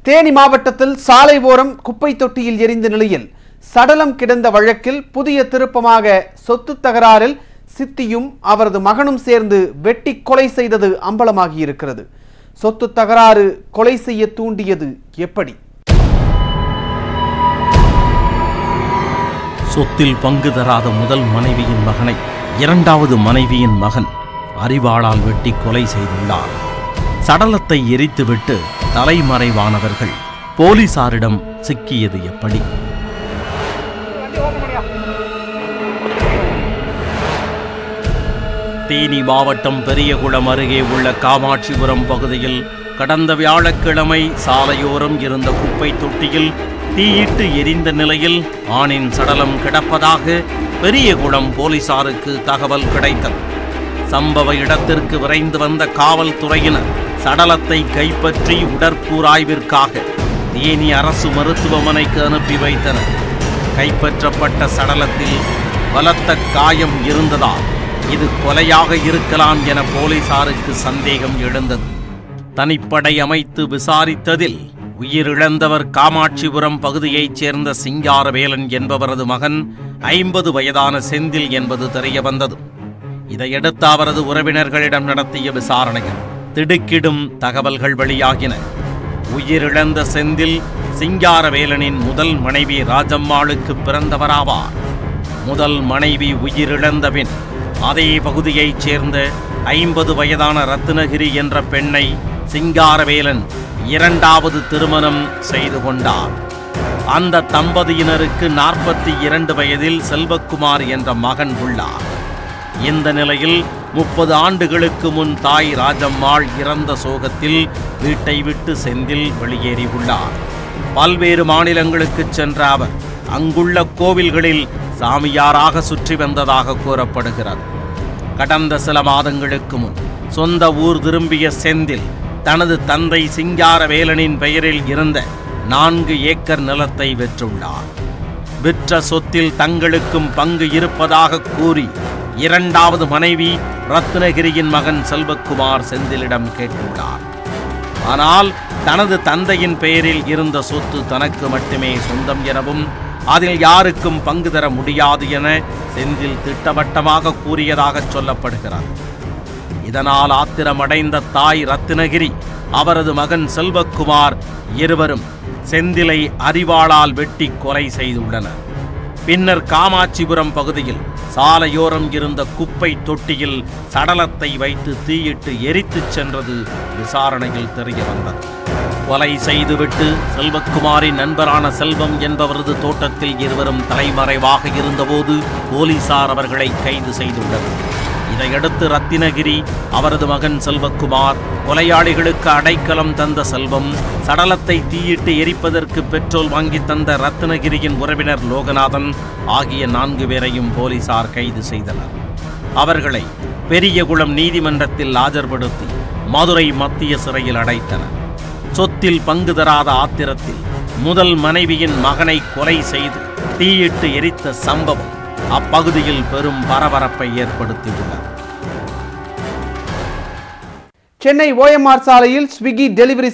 தேனி மாவட்டத்தில் சாலை ஓரம் குப்பை தொட்டியில் எரிந்த நிலையில் சடலம் கிடந்த வழக்கில் புதிய திருப்பமாக சொத்து தகராறில் சித்தியும் அவரது மகனும் சேர்ந்து வெட்டி கொலை செய்தது அம்பலமாகியிருக்கிறது சொத்து தகராறு கொலை செய்ய தூண்டியது எப்படி சொத்தில் பங்கு தராத முதல் மனைவியின் மகனை இரண்டாவது மனைவியின் மகன் அறிவாளால் வெட்டி கொலை செய்துள்ளார் சடலத்தை எரித்துவிட்டு தலைமறைவானவர்கள் போலீசாரிடம் சிக்கியது எப்படி தேனி மாவட்டம் பெரியகுளம் அருகே உள்ள காமாட்சிபுரம் பகுதியில் கடந்த வியாழக்கிழமை சாலையோரம் இருந்த குப்பை தொட்டியில் தீயிட்டு எரிந்த நிலையில் ஆணின் சடலம் கிடப்பதாக பெரியகுளம் போலீசாருக்கு தகவல் கிடைத்தது சம்பவ இடத்திற்கு விரைந்து வந்த காவல்துறையினர் சடலத்தை கைப்பற்றி உடற்கூராய்விற்காக தேனி அரசு மருத்துவமனைக்கு அனுப்பி வைத்தனர் கைப்பற்றப்பட்ட சடலத்தில் பலத்த காயம் இருந்ததால் இது கொலையாக இருக்கலாம் என போலீசாருக்கு சந்தேகம் எழுந்தது தனிப்படை அமைத்து விசாரித்ததில் உயிரிழந்தவர் காமாட்சிபுரம் பகுதியைச் சேர்ந்த சிங்காரவேலன் என்பவரது மகன் ஐம்பது வயதான செந்தில் என்பது தெரியவந்தது இதையடுத்து அவரது உறவினர்களிடம் நடத்திய விசாரணையில் திடுக்கிடும் தகவல்கள் வெளியாகின உயிரிழந்த செந்தில் சிங்காரவேலனின் முதல் மனைவி ராஜம்மாளுக்கு பிறந்தவராவார் முதல் மனைவி உயிரிழந்தபின் அதே பகுதியைச் சேர்ந்த ஐம்பது வயதான ரத்னகிரி என்ற பெண்ணை சிங்காரவேலன் இரண்டாவது திருமணம் செய்து கொண்டார் அந்த தம்பதியினருக்கு நாற்பத்தி இரண்டு வயதில் செல்வக்குமார் என்ற மகன் உள்ளார் இந்த நிலையில் முப்பது ஆண்டுகளுக்கு முன் தாய் ராஜம்மாள் இறந்த சோகத்தில் வீட்டை விட்டு செந்தில் வெளியேறியுள்ளார் பல்வேறு மாநிலங்களுக்கு சென்ற அவர் அங்குள்ள கோவில்களில் சாமியாராக சுற்றி வந்ததாக கூறப்படுகிறது கடந்த சில மாதங்களுக்கு முன் சொந்த ஊர் திரும்பிய செந்தில் தனது தந்தை சிங்காரவேலனின் பெயரில் இருந்த நான்கு ஏக்கர் நிலத்தை வெற்றுள்ளார் விற்ற சொத்தில் தங்களுக்கும் பங்கு இருப்பதாக கூறி இரண்டாவது மனைவி ரத்னகிரியின் மகன் செல்வக்குமார் செந்திலிடம் கேட்டுள்ளார் ஆனால் தனது தந்தையின் பெயரில் இருந்த சொத்து தனக்கு மட்டுமே சொந்தம் எனவும் அதில் யாருக்கும் பங்கு தர முடியாது என செந்தில் திட்டவட்டமாக கூறியதாக சொல்லப்படுகிறது இதனால் ஆத்திரமடைந்த தாய் ரத்னகிரி அவரது மகன் செல்வக்குமார் இருவரும் செந்திலை அறிவாளால் வெட்டி கொலை செய்துள்ளனர் பின்னர் காமாட்சிபுரம் பகுதியில் சாலையோரம் இருந்த குப்பை தொட்டியில் சடலத்தை வைத்து தீயிட்டு எரித்துச் சென்றது விசாரணையில் தெரிய வந்தது கொலை செய்துவிட்டு செல்வக்குமாரின் நண்பரான செல்வம் என்பவரது தோட்டத்தில் இருவரும் தலைமறைவாக இருந்தபோது போலீசார் அவர்களை கைது செய்துள்ளனர் இதையடுத்து ரத்தினகிரி அவரது மகன் செல்வக்குமார் கொலையாளிகளுக்கு அடைக்கலம் தந்த செல்வம் சடலத்தை தீயிட்டு எரிப்பதற்கு பெட்ரோல் வாங்கி தந்த ரத்தினகிரியின் உறவினர் லோகநாதன் ஆகிய நான்கு பேரையும் போலீசார் கைது செய்தனர் அவர்களை பெரியகுளம் நீதிமன்றத்தில் ஆஜர்படுத்தி மதுரை மத்திய சிறையில் அடைத்தனர் சொத்தில் பங்கு தராத ஆத்திரத்தில் முதல் மனைவியின் மகனை கொலை செய்து தீயிட்டு எரித்த சம்பவம் அப்பகுதியில் பெரும் பரபரப்பை ஏற்படுத்தியுள்ளது சென்னை ஓஎம்ஆர் சாலையில் ஸ்விக்கி டெலிவரி